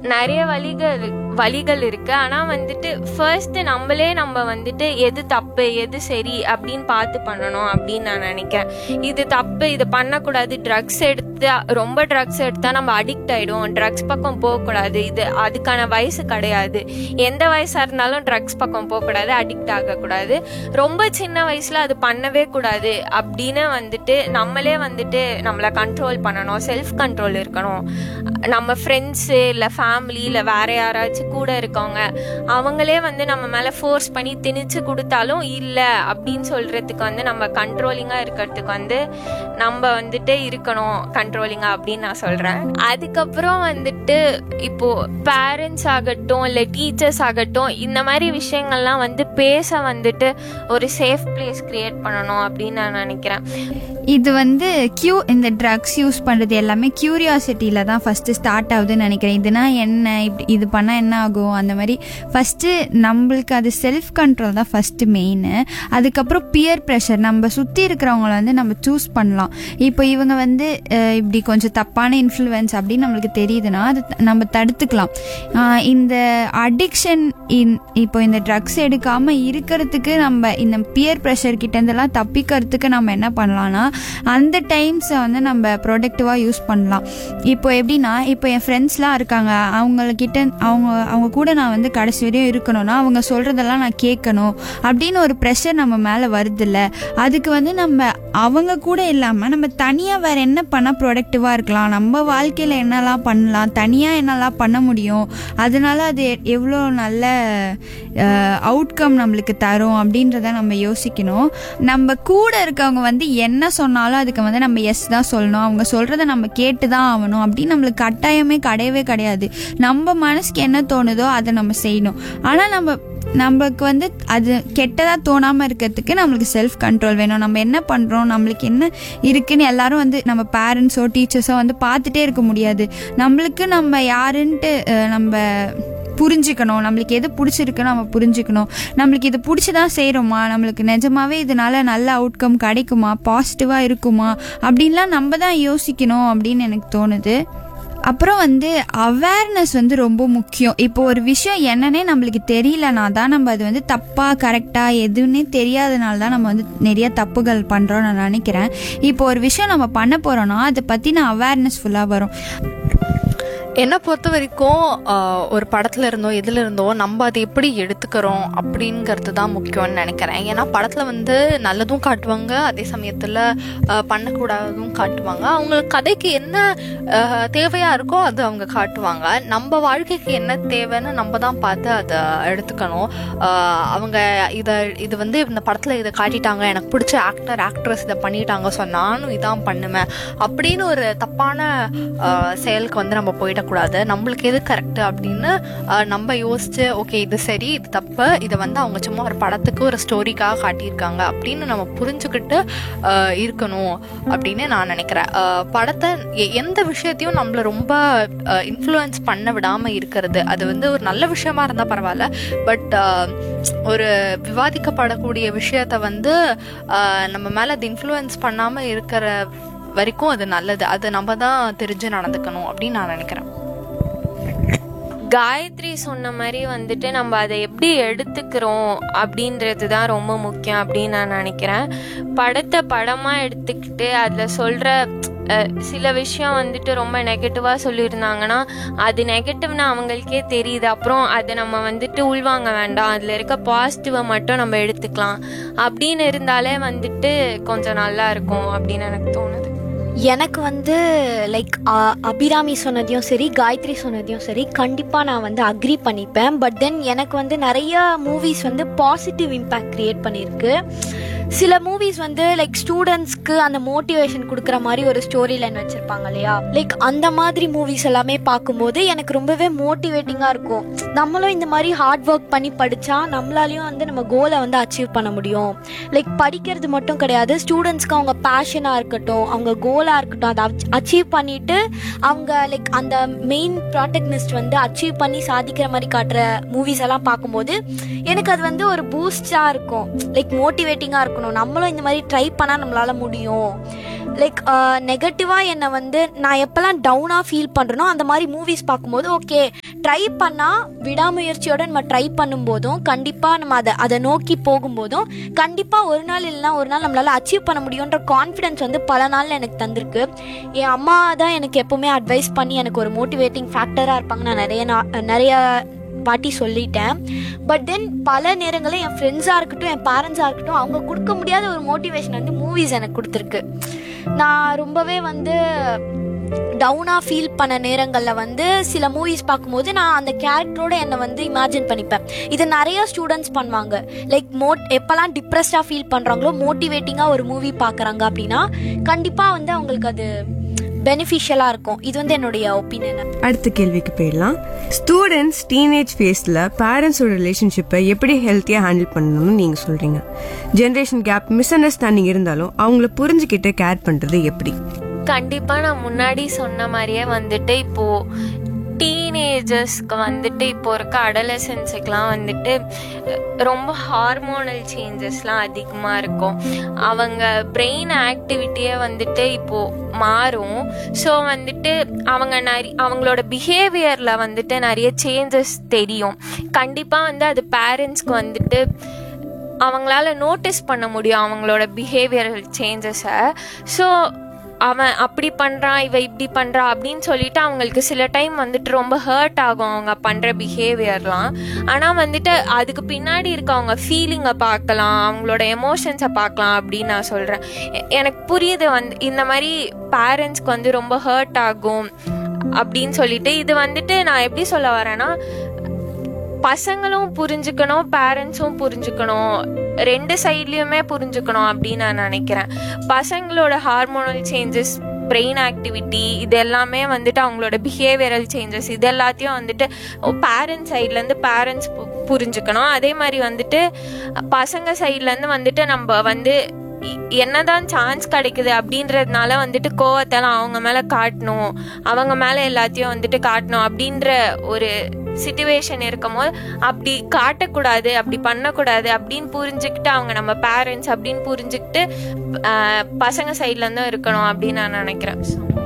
நிறைய வழிகள் வழிகள் இருக்கு ஆனா வந்துட்டு ஃபர்ஸ்ட் நம்மளே நம்ம வந்துட்டு எது தப்பு எது சரி அப்படின்னு பார்த்து பண்ணணும் அப்படின்னு நான் நினைக்கிறேன் இது தப்பு இது பண்ணக்கூடாது ட்ரக்ஸ் எடுத்து ரொம்ப ட்ரக்ஸ் எடுத்தா நம்ம அடிக்ட் ஆயிடும் ட்ரக்ஸ் பக்கம் போகக்கூடாது இது அதுக்கான வயசு கிடையாது எந்த வயசா இருந்தாலும் ட்ரக்ஸ் பக்கம் போகக்கூடாது அடிக்ட் ஆகக்கூடாது ரொம்ப சின்ன வயசுல அது பண்ணவே கூடாது அப்படின்னு வந்துட்டு நம்மளே வந்துட்டு நம்மளை கண்ட்ரோல் பண்ணணும் செல்ஃப் கண்ட்ரோல் இருக்கணும் நம்ம ஃப்ரெண்ட்ஸு இல்லை ஃபேமிலி இல்லை வேற யாராச்சும் கூட இருக்கவங்க அவங்களே வந்து நம்ம மேலே ஃபோர்ஸ் பண்ணி திணிச்சு கொடுத்தாலும் இல்லை அப்படின்னு சொல்றதுக்கு வந்து நம்ம கண்ட்ரோலிங்காக இருக்கிறதுக்கு வந்து நம்ம வந்துட்டு இருக்கணும் கண்ட்ரோலிங்காக அப்படின்னு நான் சொல்கிறேன் அதுக்கப்புறம் வந்துட்டு இப்போ பேரண்ட்ஸ் ஆகட்டும் இல்லை டீச்சர்ஸ் ஆகட்டும் இந்த மாதிரி விஷயங்கள்லாம் வந்து பேச வந்துட்டு ஒரு சேஃப் பிளேஸ் கிரியேட் பண்ணணும் அப்படின்னு நான் நினைக்கிறேன் இது வந்து கியூ இந்த ட்ரக்ஸ் யூஸ் பண்ணுறது எல்லாமே க்யூரியாசிட்டியில் தான் ஃபஸ்ட்டு ஸ்டார்ட் ஆகுதுன்னு நினைக்கிறேன் இதுனா என்ன இப்படி இது பண்ணால் என்ன ஆகும் அந்த மாதிரி ஃபஸ்ட்டு நம்மளுக்கு அது செல்ஃப் கண்ட்ரோல் தான் ஃபஸ்ட்டு மெயின் அதுக்கப்புறம் பியர் ப்ரெஷர் நம்ம சுற்றி இருக்கிறவங்கள வந்து நம்ம சூஸ் பண்ணலாம் இப்போ இவங்க வந்து அஹ், இப்படி கொஞ்சம் தப்பான இன்ஃப்ளூயன்ஸ் அப்படின்னு நம்மளுக்கு தெரியுதுன்னா அது த- நம்ம தடுத்துக்கலாம் ஆஹ், இந்த அடிக்ஷன் இன் இப்போ இந்த ட்ரக்ஸ் எடுக்காமல் இருக்கிறதுக்கு நம்ம இந்த பியர் ப்ரெஷர் கிட்டேருந்தெல்லாம் தப்பிக்கிறதுக்கு நம்ம என்ன பண்ணலாம்னா அந்த டைம்ஸை வந்து நம்ம ப்ரொடக்டிவாக யூஸ் பண்ணலாம் இப்போ எப்படின்னா இப்போ என் ஃப்ரெண்ட்ஸ்லாம் இருக்காங்க அவங்கக்கிட்ட அவங்க அவங்க கூட நான் வந்து கடைசி வரையும் இருக்கணும்னா அவங்க சொல்கிறதெல்லாம் நான் கேட்கணும் அப்படின்னு ஒரு ப்ரெஷர் நம்ம மேலே வருதுல்ல அதுக்கு வந்து நம்ம அவங்க கூட இல்லாமல் நம்ம தனியாக வேறு என்ன பண்ணால் ப்ரொடக்டிவாக இருக்கலாம் நம்ம வாழ்க்கையில் என்னெல்லாம் பண்ணலாம் தனியாக என்னெல்லாம் பண்ண முடியும் அதனால அது எவ்வளோ நல்ல அவுட்கம் நம்மளுக்கு தரும் அப்படின்றத நம்ம யோசிக்கணும் நம்ம கூட இருக்கவங்க வந்து என்ன சொன்னாலும் அதுக்கு வந்து நம்ம எஸ் தான் சொல்லணும் அவங்க சொல்கிறத நம்ம கேட்டு தான் ஆகணும் அப்படின்னு நம்மளுக்கு கட்டாயமே கிடையவே கிடையாது நம்ம மனசுக்கு என்ன தோணுதோ அதை நம்ம செய்யணும் ஆனால் நம்ம நம்மளுக்கு வந்து அது கெட்டதாக தோணாமல் இருக்கிறதுக்கு நம்மளுக்கு செல்ஃப் கண்ட்ரோல் வேணும் நம்ம என்ன பண்ணுறோம் நம்மளுக்கு என்ன இருக்குன்னு எல்லாரும் வந்து நம்ம பேரண்ட்ஸோ டீச்சர்ஸோ வந்து பார்த்துட்டே இருக்க முடியாது நம்மளுக்கு நம்ம யாருன்ட்டு அஹ், நம்ம புரிஞ்சுக்கணும் நம்மளுக்கு எது பிடிச்சிருக்கு நம்ம புரிஞ்சுக்கணும் நம்மளுக்கு இது பிடிச்சி தான் செய்கிறோமா நம்மளுக்கு நிஜமாவே இதனால நல்ல அவுட்கம் கிடைக்குமா பாசிட்டிவாக இருக்குமா அப்படின்லாம் நம்ம தான் யோசிக்கணும் அப்படின்னு எனக்கு தோணுது அப்புறம் வந்து அவேர்னஸ் வந்து ரொம்ப முக்கியம் இப்போ ஒரு விஷயம் என்னன்னே நம்மளுக்கு தெரியலனா தான் நம்ம அது வந்து தப்பாக கரெக்டாக எதுவுன்னே தெரியாதனால தான் நம்ம வந்து நிறைய தப்புகள் பண்ணுறோம் நான் நினைக்கிறேன் இப்போ ஒரு விஷயம் நம்ம பண்ண போகிறோன்னா அதை பற்றின அவேர்னஸ் ஃபுல்லாக வரும் என்னை பொறுத்த வரைக்கும் ஆஹ், ஒரு படத்துல இருந்தோ எதுல இருந்தோ நம்ம அதை எப்படி எடுத்துக்கிறோம் அப்படிங்கிறது தான் முக்கியம்னு நினைக்கிறேன் ஏன்னா படத்துல வந்து நல்லதும் காட்டுவாங்க அதே சமயத்துல ஆஹ், பண்ணக்கூடாததும் காட்டுவாங்க அவங்களுக்கு கதைக்கு என்ன ஆஹ், தேவையா இருக்கோ அது அவங்க காட்டுவாங்க நம்ம வாழ்க்கைக்கு என்ன தேவைன்னு நம்ம தான் பார்த்து அதை எடுத்துக்கணும் ஆஹ், அவங்க இதை இது வந்து இந்த படத்துல இதை காட்டிட்டாங்க எனக்கு பிடிச்ச ஆக்டர் ஆக்ட்ரஸ் இதை பண்ணிட்டாங்க ஸோ நானும் இதான் பண்ணுவேன் அப்படின்னு ஒரு தப்பான ஆஹ், செயலுக்கு வந்து நம்ம போயிடக்கூடாது நம்மளுக்கு எது கரெக்ட் அப்படின்னு ஆஹ், நம்ம யோசிச்சு ஓகே இது சரி இது தப்பு இதை வந்து அவங்க சும்மா ஒரு படத்துக்கு ஒரு ஸ்டோரிக்காக காட்டியிருக்காங்க அப்படின்னு நம்ம புரிஞ்சுக்கிட்டு ஆஹ், இருக்கணும் அப்படின்னு நான் நினைக்கிறேன் ஆஹ், படத்தை எ- எந்த விஷயத்தையும் நம்மள ரொம்ப இன்ஃப்ளூயன்ஸ் பண்ண விடாம இருக்கிறது அது வந்து ஒரு நல்ல விஷயமா இருந்தா பரவாயில்ல பட் ஒரு விவாதிக்கப்படக்கூடிய விஷயத்த வந்து ஆஹ், நம்ம மேல அது இன்ஃப்ளூயன்ஸ் பண்ணாம இருக்கிற வரைக்கும் அது நல்லது அது நம்ம தான் தெரிஞ்சு நடந்துக்கணும் அப்படின்னு நான் நினைக்கிறேன் காயத்ரி சொன்ன மாதிரி வந்துட்டு நம்ம அதை எப்படி எடுத்துக்கிறோம் அப்படின்றது தான் ரொம்ப முக்கியம் அப்படின்னு நான் நினைக்கிறேன் படத்தை படமாக எடுத்துக்கிட்டு அதில் சொல்கிற சில விஷயம் வந்துட்டு ரொம்ப நெகட்டிவாக சொல்லியிருந்தாங்கன்னா அது நெகட்டிவ்னு அவங்களுக்கே தெரியுது அப்புறம் அதை நம்ம வந்துட்டு உள்வாங்க வேண்டாம் அதில் இருக்க பாசிட்டிவை மட்டும் நம்ம எடுத்துக்கலாம் அப்படின்னு இருந்தாலே வந்துட்டு கொஞ்சம் நல்லா இருக்கும் அப்படின்னு எனக்கு தோணுது எனக்கு வந்து லைக் அபிராமி சொன்னதையும் சரி காயத்ரி சொன்னதையும் சரி கண்டிப்பாக நான் வந்து அக்ரி பண்ணிப்பேன் பட் தென் எனக்கு வந்து நிறைய மூவிஸ் வந்து பாசிட்டிவ் இம்பேக்ட் கிரியேட் பண்ணியிருக்கு சில மூவிஸ் வந்து லைக் ஸ்டூடெண்ட்ஸ்க்கு அந்த மோட்டிவேஷன் கொடுக்குற மாதிரி ஒரு ஸ்டோரி லைன் வச்சுருப்பாங்க இல்லையா லைக் அந்த மாதிரி மூவிஸ் எல்லாமே பார்க்கும்போது எனக்கு ரொம்பவே மோட்டிவேட்டிங்காக இருக்கும் நம்மளும் இந்த மாதிரி ஹார்ட் ஒர்க் பண்ணி படித்தா நம்மளாலையும் வந்து நம்ம கோலை வந்து அச்சீவ் பண்ண முடியும் லைக் படிக்கிறது மட்டும் கிடையாது ஸ்டூடெண்ட்ஸ்க்கு அவங்க பேஷனாக இருக்கட்டும் அவங்க கோலாக இருக்கட்டும் அதை அச்சீவ் பண்ணிட்டு அவங்க லைக் அந்த மெயின் ப்ராட்டக்னிஸ்ட் வந்து அச்சீவ் பண்ணி சாதிக்கிற மாதிரி காட்டுற மூவிஸ் எல்லாம் பார்க்கும்போது எனக்கு அது வந்து ஒரு பூஸ்டாக இருக்கும் லைக் மோட்டிவேட்டிங்காக இருக்கணும் நம்மளும் இந்த மாதிரி ட்ரை பண்ணால் நம்மளால முடியும் லைக் நெகட்டிவாக என்னை வந்து நான் எப்போல்லாம் டவுனாக ஃபீல் பண்ணுறனோ அந்த மாதிரி மூவிஸ் பார்க்கும்போது ஓகே ட்ரை பண்ணால் விடாமுயற்சியோட நம்ம ட்ரை பண்ணும்போதும் கண்டிப்பாக நம்ம அதை அதை நோக்கி போகும்போதும் கண்டிப்பாக ஒரு நாள் இல்லைனா ஒரு நாள் நம்மளால் அச்சீவ் பண்ண முடியுன்ற கான்ஃபிடென்ஸ் வந்து பல நாளில் எனக்கு தந்திருக்கு என் அம்மா தான் எனக்கு எப்போவுமே அட்வைஸ் பண்ணி எனக்கு ஒரு மோட்டிவேட்டிங் ஃபேக்டராக இருப்பாங்க நான் நிறைய நா- நிறைய வாட்டி சொல்லிட்டேன் பட் தென் பல நேரங்களில் என் ஃப்ரெண்ட்ஸாக இருக்கட்டும் என் பேரண்ட்ஸாக இருக்கட்டும் அவங்க கொடுக்க முடியாத ஒரு மோட்டிவேஷன் வந்து மூவிஸ் எனக்கு கொடுத்துருக்கு நான் ரொம்பவே வந்து டவுனாக ஃபீல் பண்ண நேரங்களில் வந்து சில மூவிஸ் பார்க்கும்போது நான் அந்த கேரக்டரோட என்னை வந்து இமேஜின் பண்ணிப்பேன் இது நிறைய ஸ்டூடெண்ட்ஸ் பண்ணுவாங்க லைக் மோட் எப்போல்லாம் டிப்ரெஸ்டாக ஃபீல் பண்ணுறாங்களோ மோட்டிவேட்டிங்காக ஒரு மூவி பார்க்குறாங்க அப்படின்னா கண்டிப்பாக வந்து அவங்களுக்கு அது பெனிஃபிஷியலாக இருக்கும் இது வந்து என்னுடைய ஒப்பீனியன் அடுத்த கேள்விக்கு போயிடலாம் ஸ்டூடெண்ட்ஸ் டீனேஜ் ஃபேஸில் பேரண்ட்ஸோட ரிலேஷன்ஷிப்பை எப்படி ஹெல்த்தியாக ஹேண்டில் பண்ணணும்னு நீங்கள் சொல்கிறீங்க ஜென்ரேஷன் கேப் மிஸ் அண்டர்ஸ்டாண்டிங் இருந்தாலும் அவங்கள புரிஞ்சுக்கிட்டு கேர் பண்ணுறது எப்படி கண்டிப்பா நான் முன்னாடி சொன்ன மாதிரியே வந்துட்டு இப்போ டீனேஜர்ஸ்க்கு வந்துட்டு இப்போ இருக்க அடலசன்ஸுக்கெலாம் வந்துட்டு அஹ், ரொம்ப ஹார்மோனல் சேஞ்சஸ்லாம் அதிகமாக இருக்கும் அவங்க பிரெயின் ஆக்டிவிட்டியே வந்துட்டு இப்போது மாறும் ஸோ வந்துட்டு அவங்க நிறைய அவங்களோட பிஹேவியரில் வந்துட்டு நிறைய சேஞ்சஸ் தெரியும் கண்டிப்பாக வந்து அது பேரண்ட்ஸ்க்கு வந்துட்டு அவங்களால நோட்டீஸ் பண்ண முடியும் அவங்களோட பிஹேவியரல் சேஞ்சஸை ஸோ அவன் அப்படி பண்ணுறான் இவ இப்படி பண்ணுறா அப்படின்னு சொல்லிட்டு அவங்களுக்கு சில டைம் வந்துட்டு ரொம்ப ஹர்ட் ஆகும் அவங்க பண்ணுற பிஹேவியர்லாம் ஆனால் வந்துட்டு அதுக்கு பின்னாடி இருக்க அவங்க ஃபீலிங்கை பார்க்கலாம் அவங்களோட எமோஷன்ஸை பார்க்கலாம் அப்படின்னு நான் சொல்கிறேன் எனக்கு புரியுது வந்து இந்த மாதிரி பேரண்ட்ஸ்க்கு வந்து ரொம்ப ஹர்ட் ஆகும் அப்படின்னு சொல்லிட்டு இது வந்துட்டு நான் எப்படி சொல்ல வரேன்னா பசங்களும் புரிஞ்சுக்கணும் பேரண்ட்ஸும் புரிஞ்சுக்கணும் ரெண்டு சைட்லேயுமே புரிஞ்சுக்கணும் அப்படின்னு நான் நினைக்கிறேன் பசங்களோட ஹார்மோனல் சேஞ்சஸ் பிரெயின் ஆக்டிவிட்டி இது எல்லாமே வந்துட்டு அவங்களோட பிஹேவியரல் சேஞ்சஸ் இது எல்லாத்தையும் வந்துட்டு பேரண்ட்ஸ் சைட்லேருந்து பேரண்ட்ஸ் புரிஞ்சுக்கணும் அதே மாதிரி வந்துட்டு பசங்க சைட்லேருந்து வந்துட்டு நம்ம வந்து இ- என்னதான் சான்ஸ் கிடைக்குது அப்படின்றதுனால வந்துட்டு கோவத்தெல்லாம் அவங்க மேலே காட்டணும் அவங்க மேலே எல்லாத்தையும் வந்துட்டு காட்டணும் அப்படின்ற ஒரு சுச்சுவேஷன் இருக்கும்போது அப்படி காட்டக்கூடாது அப்படி பண்ணக்கூடாது அப்படின்னு புரிஞ்சுக்கிட்டு அவங்க நம்ம பேரண்ட்ஸ் அப்படின்னு புரிஞ்சுக்கிட்டு ஆஹ், பசங்க சைட்லேருந்தும் இருக்கணும் அப்படின்னு நான் நினைக்கிறேன்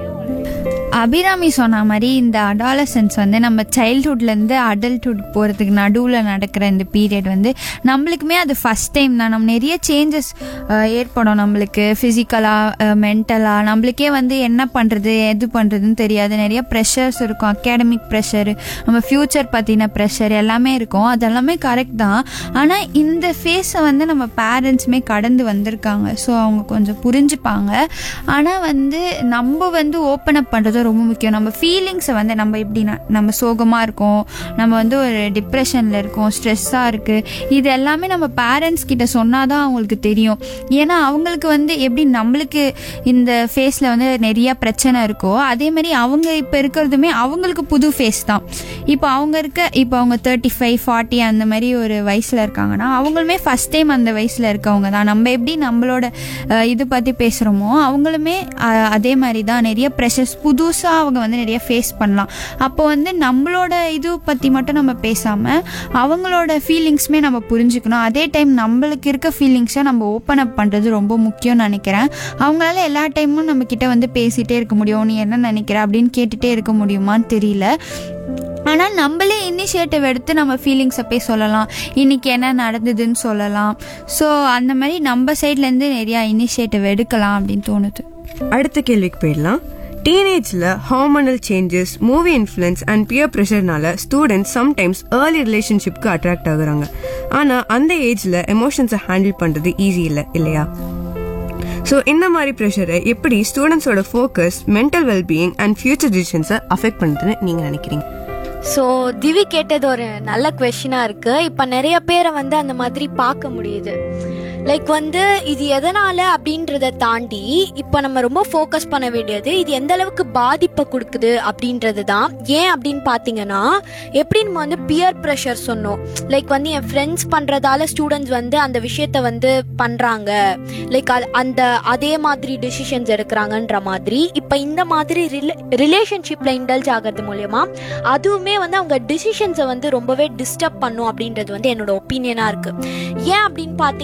அபிராமி சொன்ன மாதிரி இந்த அடாலசன்ஸ் வந்து நம்ம சைல்ட்ஹுட்லேருந்து அடல்ட்ஹுட் போகிறதுக்கு நடுவில் நடக்கிற இந்த பீரியட் வந்து நம்மளுக்குமே அது ஃபஸ்ட் டைம் தான் நம்ம நிறைய சேஞ்சஸ் ஏற்படும் நம்மளுக்கு ஃபிசிக்கலாக மென்டலாக நம்மளுக்கே வந்து என்ன பண்ணுறது எது பண்ணுறதுன்னு தெரியாது நிறைய ப்ரெஷர்ஸ் இருக்கும் அகாடமிக் ப்ரெஷர் நம்ம ஃப்யூச்சர் பற்றின ப்ரெஷர் எல்லாமே இருக்கும் அதெல்லாமே கரெக்ட் தான் ஆனால் இந்த ஃபேஸை வந்து நம்ம பேரண்ட்ஸுமே கடந்து வந்திருக்காங்க ஸோ அவங்க கொஞ்சம் புரிஞ்சுப்பாங்க ஆனால் வந்து நம்ம வந்து ஓப்பன் அப் பண்ணுறது ரொம்ப முக்கியம் நம்ம ஃபீலிங்ஸை வந்து நம்ம எப்படி ந- நம்ம சோகமாக இருக்கோம் நம்ம வந்து ஒரு டிப்ரெஷனில் இருக்கோம் ஸ்ட்ரெஸ்ஸாக இருக்குது இது எல்லாமே நம்ம பேரண்ட்ஸ் கிட்ட சொன்னால் தான் அவங்களுக்கு தெரியும் ஏன்னா அவங்களுக்கு வந்து எப்படி நம்மளுக்கு இந்த ஃபேஸில் வந்து நிறைய பிரச்சனை இருக்கோ அதே மாதிரி அவங்க இப்போ இருக்கிறதுமே அவங்களுக்கு புது ஃபேஸ் தான் இப்போ அவங்க இருக்க இப்போ அவங்க தேர்ட்டி ஃபைவ் ஃபார்ட்டி அந்த மாதிரி ஒரு வயசில் இருக்காங்கன்னா அவங்களுமே ஃபஸ்ட் டைம் அந்த வயசில் இருக்கவங்க தான் நம்ம எப்படி நம்மளோட அஹ், இது பற்றி பேசுகிறோமோ அவங்களுமே அஹ், அதே மாதிரி தான் நிறைய ப்ரெஷர்ஸ் புதுசாக அவங்க வந்து நிறைய ஃபேஸ் பண்ணலாம் அப்போ வந்து நம்மளோட இது பற்றி மட்டும் நம்ம பேசாமல் அவங்களோட ஃபீலிங்ஸுமே நம்ம புரிஞ்சுக்கணும் அதே டைம் நம்மளுக்கு இருக்க ஃபீலிங்ஸை நம்ம ஓப்பன் அப் பண்ணுறது ரொம்ப முக்கியம்னு நினைக்கிறேன் அவங்களால எல்லா டைமும் நம்ம கிட்ட வந்து பேசிகிட்டே இருக்க முடியும் நீ என்ன நினைக்கிற அப்படின்னு கேட்டுகிட்டே இருக்க முடியுமான்னு தெரியல ஆனால் நம்மளே இனிஷியேட்டிவ் எடுத்து நம்ம ஃபீலிங்ஸை போய் சொல்லலாம் இன்னைக்கு என்ன நடந்ததுன்னு சொல்லலாம் ஸோ அந்த மாதிரி நம்ம சைட்லேருந்து நிறையா இனிஷியேட்டிவ் எடுக்கலாம் அப்படின்னு தோணுது அடுத்த கேள்விக்கு போயிடலாம் டீனேஜ்ல hormonal changes movie influence and peer ப்ரெஷர்னால ஸ்டூடெண்ட்ஸ் சம்டைம்ஸ் ஏர்லி ரிலேஷன்ஷிப்க்கு அட்ராக்ட் ஆகுறாங்க ஆனா அந்த ஏஜ்ல எமோஷன்ஸை ஹேண்டில் பண்றது ஈஸி இல்லை இல்லையா ஸோ இந்த மாதிரி ப்ரெஷரை எப்படி ஸ்டூடெண்ட்ஸோட focus mental wellbeing and future டிசிஷன்ஸை அஃபெக்ட் பண்ணுதுன்னு நீங்க நினைக்கிறீங்க ஸோ திவி கேட்டது ஒரு நல்ல கொஷினாக இருக்குது இப்போ நிறைய பேரை வந்து அந்த மாதிரி பார்க்க முடியுது லைக் வந்து இது எதனால் அப்படின்றத தாண்டி இப்போ நம்ம ரொம்ப ஃபோக்கஸ் பண்ண வேண்டியது இது எந்த அளவுக்கு பாதிப்பை கொடுக்குது அப்படின்றது தான் ஏன் அப்படின்னு பார்த்தீங்கன்னா எப்படி நம்ம வந்து பியர் ப்ரெஷர் சொன்னோம் லைக் வந்து என் ஃப்ரெண்ட்ஸ் பண்ணுறதால ஸ்டூடெண்ட்ஸ் வந்து அந்த விஷயத்த வந்து பண்ணுறாங்க லைக் அந்த அதே மாதிரி டெசிஷன்ஸ் எடுக்கிறாங்கன்ற மாதிரி இப்போ இந்த மாதிரி ரிலே ரிலேஷன்ஷிப்பில் இன்டல்ஜ் ஆகிறது மூலயமா அதுவுமே வந்து அவங்க டிசிஷன்ஸை வந்து ரொம்பவே டிஸ்டர்ப் பண்ணும் அப்படின்றது வந்து என்னோட ஒப்பீனியனாக இருக்குது ஏன் அப்படின்னு பார்த்தீங்கன்னா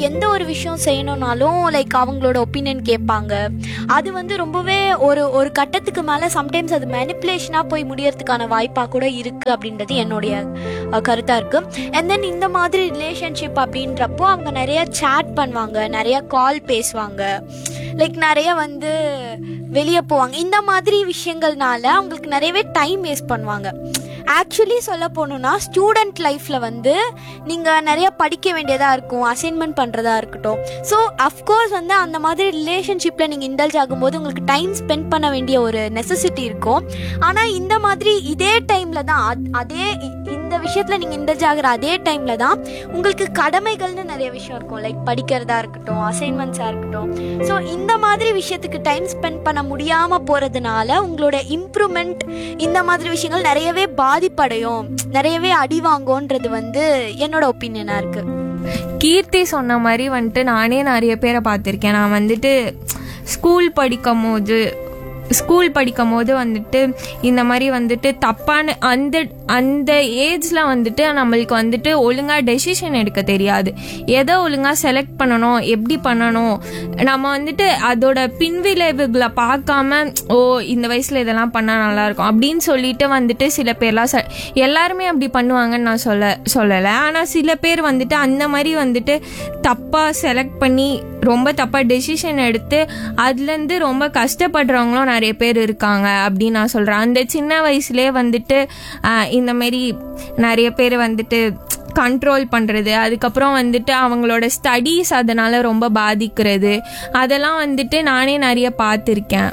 எந்த ஒரு விஷயம் செய்யணும்னாலும் லைக் அவங்களோட ஒப்பீனியன் கேட்பாங்க அது வந்து ரொம்பவே ஒரு ஒரு கட்டத்துக்கு மேலே சம்டைம்ஸ் அது மேனிப்புலேஷனாக போய் முடியறதுக்கான வாய்ப்பாக கூட இருக்குது அப்படின்றது என்னுடைய கருத்தாக இருக்குது அண்ட் தென் இந்த மாதிரி ரிலேஷன்ஷிப் அப்படின்றப்போ அவங்க நிறைய சேட் பண்ணுவாங்க நிறைய கால் பேசுவாங்க லைக் நிறைய வந்து வெளியே போவாங்க இந்த மாதிரி விஷயங்கள்னால அவங்களுக்கு நிறையவே டைம் வேஸ்ட் பண்ணுவாங்க ஆக்சுவலி சொல்ல போகணுன்னா ஸ்டூடெண்ட் லைஃப்பில் வந்து நீங்கள் நிறைய படிக்க வேண்டியதாக இருக்கும் அசைன்மெண்ட் பண்ணுறதா இருக்கட்டும் ஸோ அஃப்கோர்ஸ் வந்து அந்த மாதிரி ரிலேஷன்ஷிப்பில் நீங்கள் இண்டல்ஜ் ஆகும்போது உங்களுக்கு டைம் ஸ்பெண்ட் பண்ண வேண்டிய ஒரு நெசசிட்டி இருக்கும் ஆனால் இந்த மாதிரி இதே டைமில் தான் அத்- அதே இ- இந்த விஷயத்தில் நீங்கள் இண்டல்ஜ் ஆகிற அதே டைமில் தான் உங்களுக்கு கடமைகள்னு நிறைய விஷயம் இருக்கும் லைக் படிக்கிறதா இருக்கட்டும் அசைன்மெண்ட்ஸாக இருக்கட்டும் ஸோ இந்த மாதிரி விஷயத்துக்கு டைம் ஸ்பெண்ட் பண்ண முடியாமல் போகிறதுனால உங்களோட இம்ப்ரூவ்மெண்ட் இந்த மாதிரி விஷயங்கள் நிறையவே பாதிப்படையும் நிறையவே அடி வாங்கும்ன்றது வந்து என்னோட ஒப்பீனியனாக இருக்குது கீர்த்தி சொன்ன மாதிரி வந்துட்டு நானே நிறைய பேரை பார்த்துருக்கேன் நான் வந்துட்டு ஸ்கூல் படிக்கும் போது ஸ்கூல் படிக்கும் போது வந்துட்டு இந்த மாதிரி வந்துட்டு தப்பான அந்த அந்த ஏஜ்ல வந்துட்டு நம்மளுக்கு வந்துட்டு ஒழுங்கா டெசிஷன் எடுக்க தெரியாது எதை ஒழுங்கா செலக்ட் பண்ணணும் எப்படி பண்ணணும் நம்ம வந்துட்டு அதோட பின்விளைவுகளை பார்க்காம ஓ இந்த வயசுல இதெல்லாம் பண்ணா நல்லா இருக்கும் அப்படின்னு சொல்லிட்டு வந்துட்டு சில பேர்லாம் செ- எல்லாருமே அப்படி பண்ணுவாங்கன்னு நான் சொல்ல சொல்லலை ஆனால் சில பேர் வந்துட்டு அந்த மாதிரி வந்துட்டு தப்பாக செலக்ட் பண்ணி ரொம்ப தப்பாக டெசிஷன் எடுத்து அதுலேருந்து ரொம்ப கஷ்டப்படுறவங்களும் நிறைய பேர் இருக்காங்க அப்படின்னு நான் சொல்கிறேன் அந்த சின்ன வயசுலேயே வந்துட்டு ஆஹ், இந்த மாதிரி நிறைய பேர் வந்துட்டு கண்ட்ரோல் பண்ணுறது அதுக்கப்புறம் வந்துட்டு அவங்களோட ஸ்டடீஸ் அதனால ரொம்ப பாதிக்கிறது அதெல்லாம் வந்துட்டு நானே நிறைய பார்த்துருக்கேன்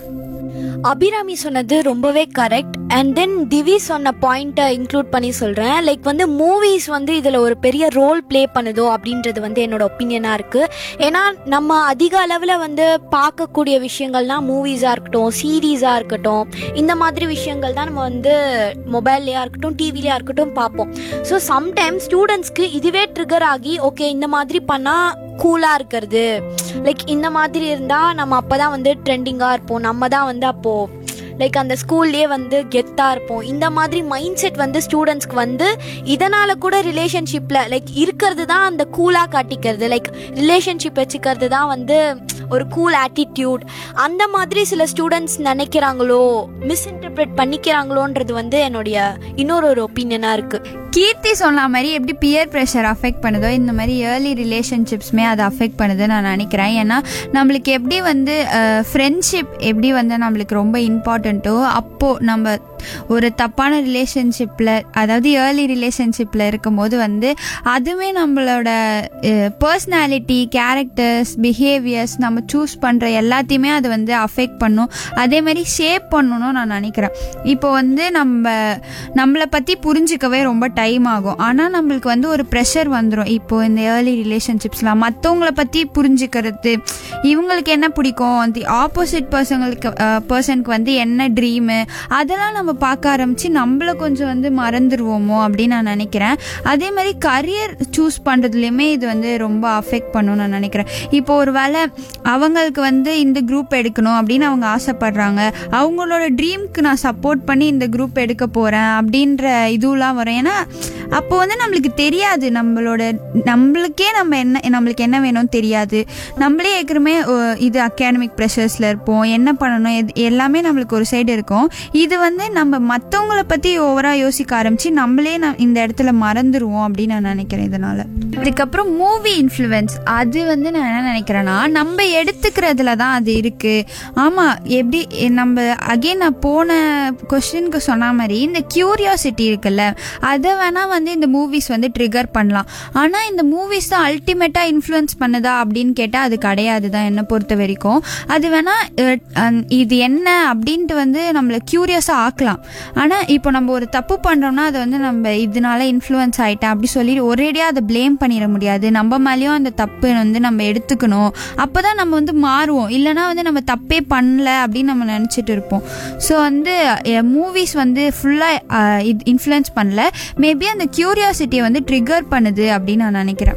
அபிராமி சொன்னது ரொம்பவே கரெக்ட் அண்ட் தென் திவி சொன்ன பாயிண்ட்டை இன்க்ளூட் பண்ணி சொல்கிறேன் லைக் வந்து மூவிஸ் வந்து இதில் ஒரு பெரிய ரோல் ப்ளே பண்ணுதோ அப்படின்றது வந்து என்னோட ஒப்பீனியனாக இருக்குது ஏன்னா நம்ம அதிக அளவில் வந்து பார்க்கக்கூடிய விஷயங்கள்லாம் மூவிஸாக இருக்கட்டும் சீரீஸாக இருக்கட்டும் இந்த மாதிரி விஷயங்கள் தான் நம்ம வந்து மொபைல்லையாக இருக்கட்டும் டிவிலையாக இருக்கட்டும் பார்ப்போம் ஸோ சம்டைம்ஸ் ஸ்டூடெண்ட்ஸ்க்கு இதுவே ட்ரிகர் ஆகி ஓகே இந்த மாதிரி பண்ணால் கூலாக இருக்கிறது லைக் இந்த மாதிரி இருந்தால் நம்ம அப்போ தான் வந்து ட்ரெண்டிங்காக இருப்போம் நம்ம தான் வந்து அப்போது லைக் அந்த ஸ்கூல்லேயே வந்து கெத்தாக இருப்போம் இந்த மாதிரி மைண்ட் செட் வந்து ஸ்டூடெண்ட்ஸ்க்கு வந்து இதனால் கூட ரிலேஷன்ஷிப்பில் லைக் இருக்கிறது தான் அந்த கூலாக காட்டிக்கிறது லைக் ரிலேஷன்ஷிப் வச்சுக்கிறது தான் வந்து ஒரு கூல் ஆட்டிடியூட் அந்த மாதிரி சில ஸ்டூடெண்ட்ஸ் நினைக்கிறாங்களோ மிஸ்இன்டர்பிரேட் பண்ணிக்கிறாங்களோன்றது வந்து என்னுடைய இன்னொரு ஒரு ஒப்பீனியனாக இருக்குது கீர்த்தி சொன்ன மாதிரி எப்படி பியர் ப்ரெஷர் அஃபெக்ட் பண்ணுதோ இந்த மாதிரி ஏர்லி ரிலேஷன்ஷிப்ஸ்மே அதை அஃபெக்ட் பண்ணுதுன்னு நான் நினைக்கிறேன் ஏன்னா நம்மளுக்கு எப்படி வந்து ஃப்ரெண்ட்ஷிப் எப்படி வந்து நம்மளுக்கு ரொம்ப இம்பார்ட்டண்ட்டோ அப்போது நம்ம ஒரு தப்பான ரிலேஷன்ஷிப்பில் அதாவது ஏர்லி ரிலேஷன்ஷிப்பில் இருக்கும்போது வந்து அதுவே நம்மளோட பர்சனாலிட்டி கேரக்டர்ஸ் பிஹேவியர்ஸ் நம்ம சூஸ் பண்ணுற எல்லாத்தையுமே அது வந்து அஃபெக்ட் பண்ணும் அதே மாதிரி ஷேப் பண்ணணும்னு நான் நினைக்கிறேன் இப்போ வந்து நம்ம நம்மளை பற்றி புரிஞ்சிக்கவே ரொம்ப டைம் ஆகும் ஆனால் நம்மளுக்கு வந்து ஒரு ப்ரெஷர் வந்துடும் இப்போ இந்த ஏர்லி ரிலேஷன்ஷிப்ஸ்லாம் மற்றவங்கள பற்றி புரிஞ்சுக்கிறது இவங்களுக்கு என்ன பிடிக்கும் தி ஆப்போசிட் பர்சங்களுக்கு பர்சனுக்கு வந்து என்ன ட்ரீமு அதெல்லாம் நம்ம பார்க்க ஆரம்பித்து நம்மளை கொஞ்சம் வந்து மறந்துடுவோமோ அப்படின்னு நான் நினைக்கிறேன் அதே மாதிரி கரியர் சூஸ் பண்ணுறதுலையுமே இது வந்து ரொம்ப அஃபெக்ட் பண்ணும் நான் நினைக்கிறேன் இப்போ ஒரு வேளை அவங்களுக்கு வந்து இந்த குரூப் எடுக்கணும் அப்படின்னு அவங்க ஆசைப்படுறாங்க அவங்களோட ட்ரீம்க்கு நான் சப்போர்ட் பண்ணி இந்த குரூப் எடுக்க போகிறேன் அப்படின்ற இதுவெலாம் வரும் ஏன்னா அப்போ வந்து நம்மளுக்கு தெரியாது நம்மளோட நம்மளுக்கே நம்ம என்ன நம்மளுக்கு என்ன வேணும்னு தெரியாது நம்மளே ஏற்கனவே ஓ, இது அகாடமிக் ப்ரெஷர்ஸில் இருப்போம் என்ன பண்ணணும் எது எல்லாமே நம்மளுக்கு ஒரு சைடு இருக்கும் இது வந்து நம்ம மற்றவங்கள பற்றி ஓவராக யோசிக்க ஆரம்பித்து நம்மளே நம் இந்த இடத்துல மறந்துடுவோம் அப்படின்னு நான் நினைக்கிறேன் இதனால் அதுக்கப்புறம் மூவி இன்ஃப்ளூயன்ஸ் அது வந்து நான் என்ன நினைக்கிறேன்னா நம்ம எடுத்துக்கிறதுல தான் அது இருக்குது ஆமாம் எப்படி எ- நம்ம அகைன் நான் போன கொஸ்டினுக்கு சொன்ன மாதிரி இந்த கியூரியாசிட்டி இருக்குல்ல அதை வேணால் வந்து இந்த மூவிஸ் வந்து ட்ரிகர் பண்ணலாம் ஆனால் இந்த மூவிஸ் தான் அல்டிமேட்டாக இன்ஃப்ளூயன்ஸ் பண்ணுதா அப்படின்னு கேட்டால் அது கிடையாது தான் என்னை பொறுத்த வரைக்கும் அது வேணால் இது என்ன அப்படின்ட்டு வந்து நம்மளை க்யூரியஸாக ஆக்கலாம் ஆனால் இப்போ நம்ம ஒரு தப்பு பண்ணுறோம்னா அதை வந்து நம்ம இதனால இன்ஃப்ளூயன்ஸ் ஆகிட்டேன் அப்படி சொல்லி ஒரேடியாக அதை ப்ளேம் பண்ணிட முடியாது நம்ம மேலேயும் அந்த தப்பு வந்து நம்ம எடுத்துக்கணும் அப்போ தான் நம்ம வந்து மாறுவோம் இல்லைனா வந்து நம்ம தப்பே பண்ணல அப்படின்னு நம்ம நினச்சிட்டு இருப்போம் ஸோ வந்து மூவிஸ் வந்து ஃபுல்லாக இது இன்ஃப்ளூயன்ஸ் பண்ணல மேபி அந்த க்யூரியாசிட்டியை வந்து ட்ரிகர் பண்ணுது அப்படின்னு நான் நினைக்கிறேன்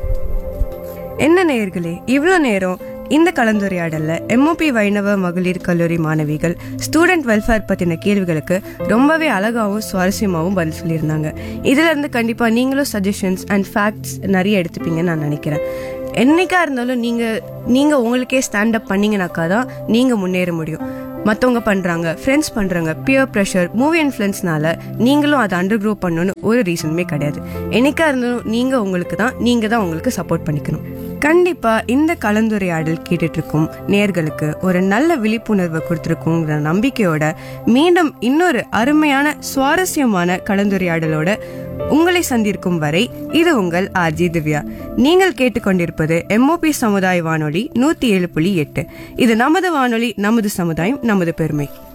என்ன நேயர்களே இவ்வளோ நேரம் இந்த கலந்துரையாடல்ல எம்ஓபி வைணவ மகளிர் கல்லூரி மாணவிகள் ஸ்டூடெண்ட் வெல்ஃபேர் பத்தின கேள்விகளுக்கு ரொம்பவே அழகாவும் சுவாரஸ்யமாகவும் பதில் சொல்லியிருந்தாங்க இதுல இருந்து கண்டிப்பா நீங்களும் சஜஷன்ஸ் அண்ட் ஃபேக்ட்ஸ் நிறைய எடுத்துப்பீங்கன்னு நான் நினைக்கிறேன் என்னைக்கா இருந்தாலும் நீங்க நீங்க உங்களுக்கே ஸ்டாண்ட் அப் பண்ணீங்கனாக்கா தான் நீங்க முன்னேற முடியும் மற்றவங்க பண்றாங்க ஃப்ரெண்ட்ஸ் பண்றாங்க பியர் ப்ரெஷர் மூவி இன்ஃப்ளூயன்ஸ்னால நீங்களும் அதை அண்டர் க்ரோ பண்ணணும்னு ஒரு ரீசனுமே கிடையாது என்னைக்கா இருந்தாலும் நீங்க உங்களுக்கு தான் நீங்க தான் உங்களுக்கு சப்போர்ட் பண்ணிக்கணும் கண்டிப்பா இந்த கலந்துரையாடல் கேட்டுட்டு இருக்கும் நேர்களுக்கு ஒரு நல்ல விழிப்புணர்வை கொடுத்துருக்குங்கிற நம்பிக்கையோட மீண்டும் இன்னொரு அருமையான சுவாரஸ்யமான கலந்துரையாடலோட உங்களை சந்திக்கும் வரை இது உங்கள் ஆர்ஜி திவ்யா நீங்கள் கேட்டுக்கொண்டிருப்பது எம்ஓபி சமுதாய வானொலி நூத்தி ஏழு புள்ளி எட்டு இது நமது வானொலி நமது சமுதாயம் நமது பெருமை